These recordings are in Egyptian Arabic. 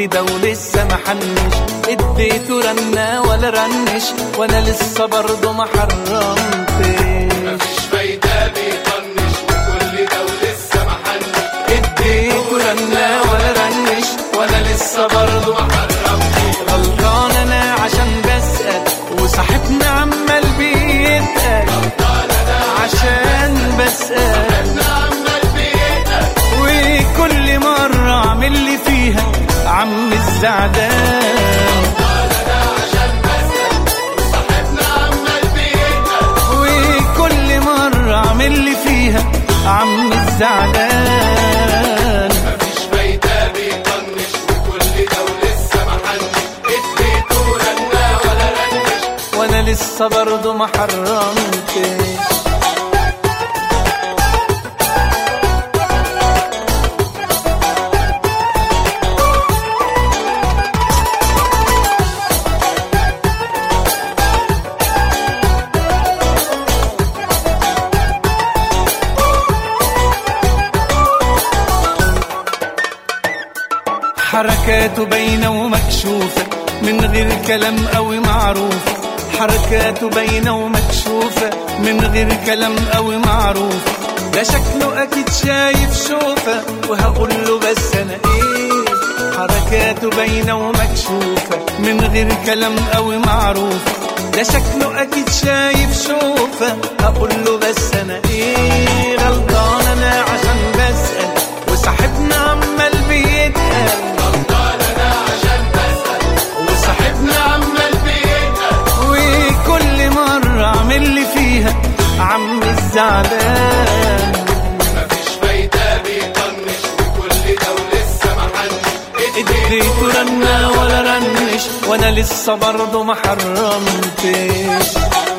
كل ده ولسه ما حنش اديته رنة ولا رنش وانا لسه برضه ما حرمتش مفيش فايدة بيطنش وكل ده ولسه ما حنش اديته رنة ولا رنش وانا لسه برضه ما حرمتش غلطان انا عشان بسأل وصاحبنا عمال بيتقل عشان بسأل عمال بيتقل وكل مرة اعمل لي فيها عم الزعدان عشان بسأل وصاحبنا عمال بيتقل وكل مرة اعمل لي فيها عم الزعدان مفيش فايدة بيطنش وكل ده ولسه ما حنش اديته رنة ولا رنش وانا لسه برضه ما حرمتش حركاته باينة ومكشوفة من غير كلام قوي معروف حركاته باينة ومكشوفة من غير كلام قوي معروف ده شكله أكيد شايف شوفة وهقول له بس أنا إيه حركاته باينة ومكشوفة من غير كلام قوي معروف ده شكله أكيد شايف شوفة هقول له بس أنا إيه غلطان أنا عشان بسأل وصاحبنا عمال بيتقل غلطان انا عشان بسأل وصاحبنا عمال بيتقل وكل مرة اعمل لي فيها عم الزعلان مفيش فايدة بيطنش وكل ده ولسه ما حنش اديته رنة ولا رنش وانا لسه برضه ما حرمتش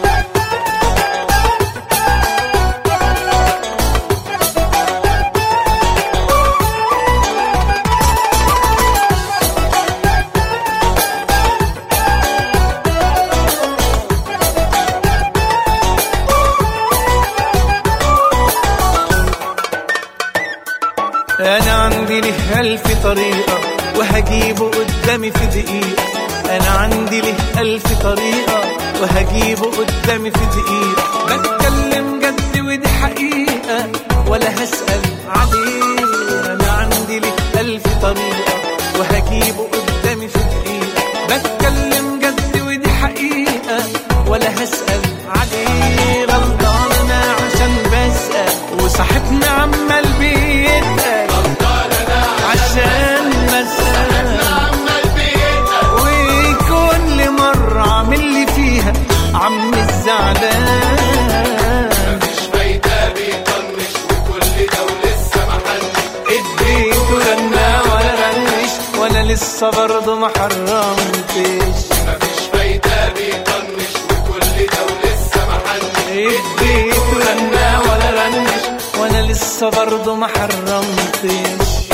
انا عندي له الف طريقة وهجيبه قدامي في دقيقة انا عندي له الف طريقة وهجيبه قدامي في دقيقة بتكلم جد ودي حقيقة ولا هسأل عليه انا عندي له الف طريقة وهجيبه قدامي في دقيقة بتكلم جد ودي حقيقة ولا هسأل عليه غلطان انا عشان بسأل وصاحبنا عمال بيتقل غلطان انا عشان بسأل عمال بيتقل وكل مرة اعمل لي فيها عم الزعلان مفيش فايدة بيطنش وكل ده ولسه ما حنش اديته رنة ولا رنش وانا لسه برضه ما حرمتش مفيش فايدة بيطنش وكل ده ولسه ما حنش اديته رنة ولا رنش وانا لسه برضه ما حرمتش